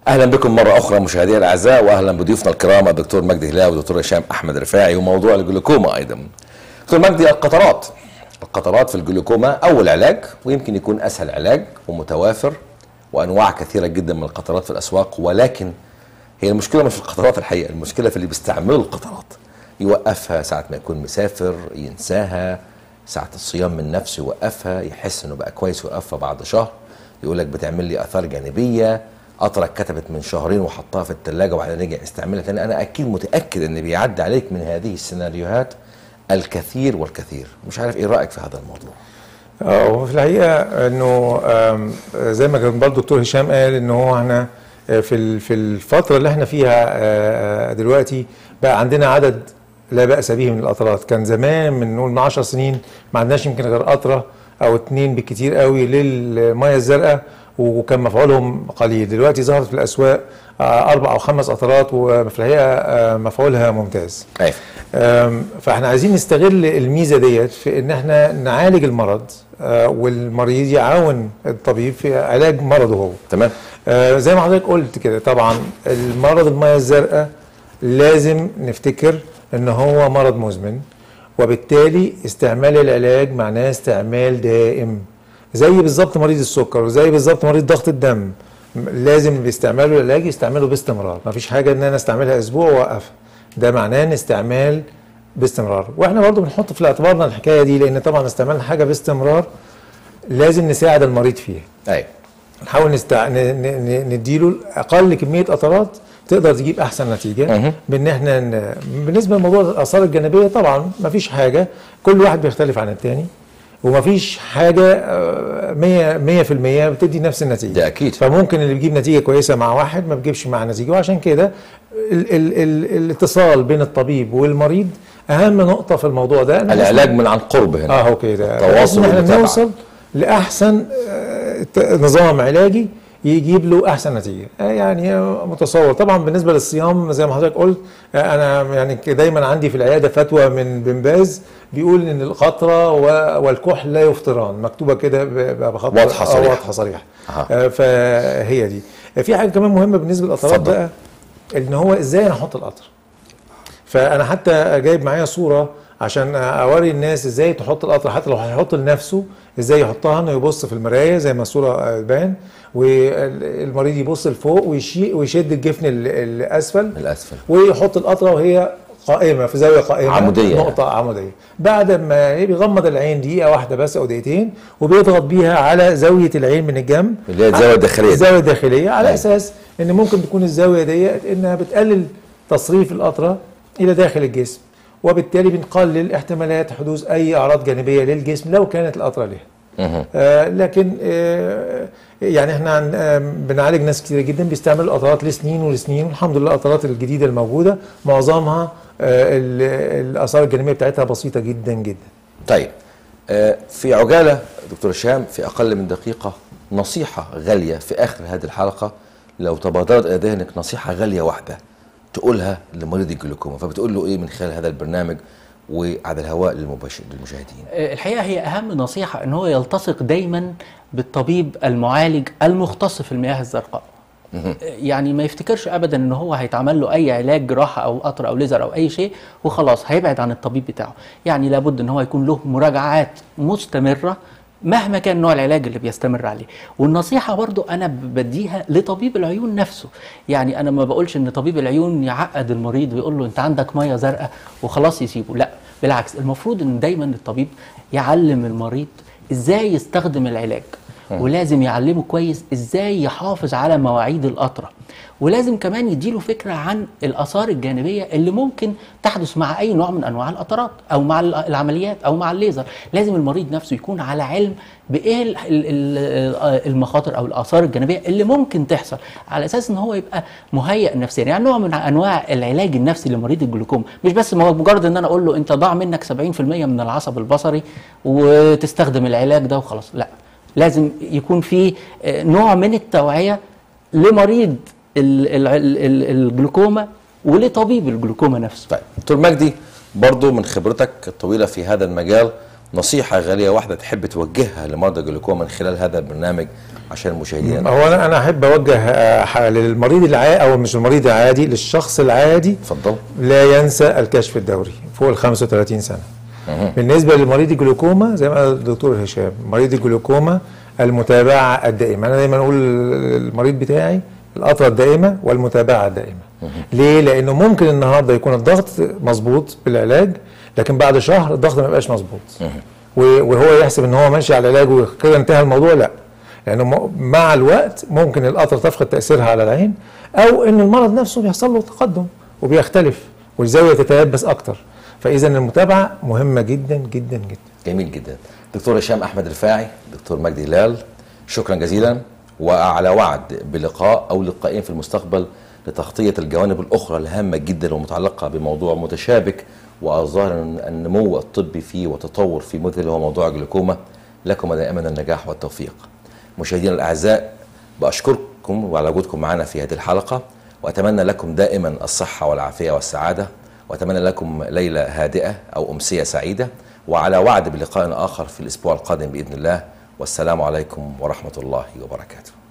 اهلا بكم مره اخرى مشاهدينا الاعزاء واهلا بضيوفنا الكرام الدكتور مجدي هلال والدكتور هشام احمد رفاعي وموضوع الجلوكوما ايضا. دكتور مجدي القطرات القطرات في الجلوكوما اول علاج ويمكن يكون اسهل علاج ومتوافر وانواع كثيره جدا من القطرات في الاسواق ولكن هي المشكله مش في القطرات الحقيقه المشكله في اللي بيستعملوا القطرات يوقفها ساعه ما يكون مسافر ينساها ساعه الصيام من نفسه يوقفها يحس انه بقى كويس يوقفها بعد شهر يقول لك بتعمل لي اثار جانبيه قطره اتكتبت من شهرين وحطها في الثلاجه وبعدين رجع يستعملها تاني انا اكيد متاكد ان بيعدي عليك من هذه السيناريوهات الكثير والكثير مش عارف ايه رايك في هذا الموضوع اه هو في الحقيقه انه آم، زي ما كان برضه الدكتور هشام قال ان هو احنا آه، في ال- في الفتره اللي احنا فيها آه، آه، دلوقتي بقى عندنا عدد لا باس به من القطرات كان زمان من نقول من 10 سنين ما عندناش يمكن غير قطره او اتنين بالكتير قوي للميه الزرقاء وكان مفعولهم قليل دلوقتي ظهرت في الاسواق آه، اربع او خمس قطرات وفي الحقيقه آه، مفعولها ممتاز ايوه أم، فاحنا عايزين نستغل الميزه ديت في ان احنا نعالج المرض آه، والمريض يعاون الطبيب في علاج مرضه هو تمام آه، زي ما حضرتك قلت كده طبعا المرض الميه الزرقاء لازم نفتكر ان هو مرض مزمن وبالتالي استعمال العلاج معناه استعمال دائم زي بالظبط مريض السكر وزي بالظبط مريض ضغط الدم م- لازم باستعماله العلاج يستعمله باستمرار مفيش حاجه ان انا استعملها اسبوع واوقفها ده معناه ان استعمال باستمرار واحنا برضو بنحط في اعتبارنا الحكايه دي لان طبعا استعمال حاجه باستمرار لازم نساعد المريض فيها ايوه نحاول نستع... ن... ن... ن- نديله اقل كميه قطرات تقدر تجيب احسن نتيجه مهم. بان احنا ن... بالنسبه لموضوع الاثار الجانبيه طبعا ما فيش حاجه كل واحد بيختلف عن التاني وما فيش حاجه آه، 100 100% بتدي نفس النتيجه ده أكيد. فممكن اللي بيجيب نتيجه كويسه مع واحد ما بيجيبش مع نتيجه وعشان كده ال... ال... ال... الاتصال بين الطبيب والمريض اهم نقطه في الموضوع ده إن إحنا العلاج من عن قرب هنا اه هو كده التواصل إن احنا والمتابعة. نوصل لاحسن آه، ت- نظام علاجي يجيب له احسن نتيجه آه، يعني آه، متصور طبعا بالنسبه للصيام زي ما حضرتك قلت آه، انا يعني ك- دايما عندي في العياده فتوى من بن باز بيقول ان القطره و- والكحل لا يفطران مكتوبه كده ب- ب- بخط واضحة آه، صريحة. واضحه صريحه أها. آه، فهي دي آه، في حاجه كمان مهمه بالنسبه للقطرات اتفضل. بقى ان هو ازاي انا احط القطر فانا حتى جايب معايا صوره عشان اوري الناس ازاي تحط القطر حتى لو هيحط لنفسه ازاي يحطها انه يبص في المرايه زي ما الصوره بان والمريض يبص لفوق ويشي ويشد الجفن ال- الاسفل الاسفل ويحط القطره وهي قائمه في زاويه قائمه عمودية نقطه عموديه بعد ما بيغمض العين دقيقه واحده بس او دقيقتين وبيضغط بيها على زاويه العين من الجنب اللي هي الزاوية الداخلية دي. الزاويه الداخليه على أيوة. اساس ان ممكن تكون الزاويه ديت انها بتقلل تصريف القطره الى داخل الجسم وبالتالي بنقلل احتمالات حدوث اي اعراض جانبيه للجسم لو كانت القطره ليها مهم. آه لكن آه يعني احنا عن آه بنعالج ناس كتير جدا بيستعملوا القطرات لسنين ولسنين والحمد لله القطرات الجديده الموجوده معظمها آه ال- الاثار الجانبيه بتاعتها بسيطه جدا جدا طيب آه، في عجالة دكتور هشام في أقل من دقيقة نصيحة غالية في آخر هذه الحلقة لو تبادرت إلى ذهنك نصيحة غالية واحدة تقولها لمريض الجلوكوما فبتقول له إيه من خلال هذا البرنامج وعلى الهواء للمباش- للمشاهدين الحقيقه هي اهم نصيحه ان هو يلتصق دايما بالطبيب المعالج المختص في المياه الزرقاء يعني ما يفتكرش ابدا ان هو هيتعمل له اي علاج جراحه او قطر او ليزر او اي شيء وخلاص هيبعد عن الطبيب بتاعه يعني لابد ان هو يكون له مراجعات مستمره مهما كان نوع العلاج اللي بيستمر عليه والنصيحة برضو أنا بديها لطبيب العيون نفسه يعني أنا ما بقولش إن طبيب العيون يعقد المريض ويقول له أنت عندك مية زرقاء وخلاص يسيبه لا بالعكس المفروض إن دايما الطبيب يعلم المريض إزاي يستخدم العلاج ولازم يعلمه كويس ازاي يحافظ على مواعيد القطره ولازم كمان يديله فكره عن الاثار الجانبيه اللي ممكن تحدث مع اي نوع من انواع القطرات او مع ال- العمليات او مع الليزر لازم المريض نفسه يكون على علم بايه ال- ال- ال- المخاطر او الاثار الجانبيه اللي ممكن تحصل على اساس ان هو يبقى مهيئ نفسيا يعني نوع من انواع العلاج النفسي لمريض الجلوكوما مش بس مجرد ان انا اقول له انت ضاع منك 70% من العصب البصري وتستخدم العلاج ده وخلاص لا لازم يكون في آه، نوع من التوعيه لمريض ال- ال- ال- الجلوكوما ولطبيب الجلوكوما نفسه طيب دكتور مجدي برضو من خبرتك الطويلة في هذا المجال نصيحه غاليه واحده تحب توجهها لمرضى الجلوكوما من خلال هذا البرنامج عشان المشاهدين هو انا انا احب اوجه آه، ح- للمريض العادي او مش المريض العادي للشخص العادي اتفضل لا ينسى الكشف الدوري فوق ال 35 سنه بالنسبه لمريض الجلوكوما زي ما قال الدكتور هشام مريض الجلوكوما المتابعه الدائمه انا دايما اقول للمريض بتاعي القطره الدائمه والمتابعه الدائمه ليه لانه ممكن النهارده يكون الضغط مظبوط بالعلاج لكن بعد شهر الضغط ما يبقاش مظبوط و- وهو يحسب ان هو ماشي على العلاج وكده انتهى الموضوع لا لانه م- مع الوقت ممكن القطره تفقد تاثيرها على العين او ان المرض نفسه بيحصل له تقدم وبيختلف والزاويه تتيبس اكتر فاذا المتابعه مهمه جدا جدا جدا جميل جدا دكتور هشام احمد رفاعي دكتور مجدي هلال شكرا جزيلا وعلى وعد بلقاء او لقاءين في المستقبل لتغطيه الجوانب الاخرى الهامه جدا والمتعلقه بموضوع متشابك والظاهر ان النمو الطبي فيه وتطور في مثل اللي هو موضوع الجلوكوما لكم دائما النجاح والتوفيق مشاهدينا الاعزاء باشكركم على وجودكم معنا في هذه الحلقه واتمنى لكم دائما الصحه والعافيه والسعاده واتمنى لكم ليله هادئه او امسيه سعيده وعلى وعد بلقاء اخر في الاسبوع القادم باذن الله والسلام عليكم ورحمه الله وبركاته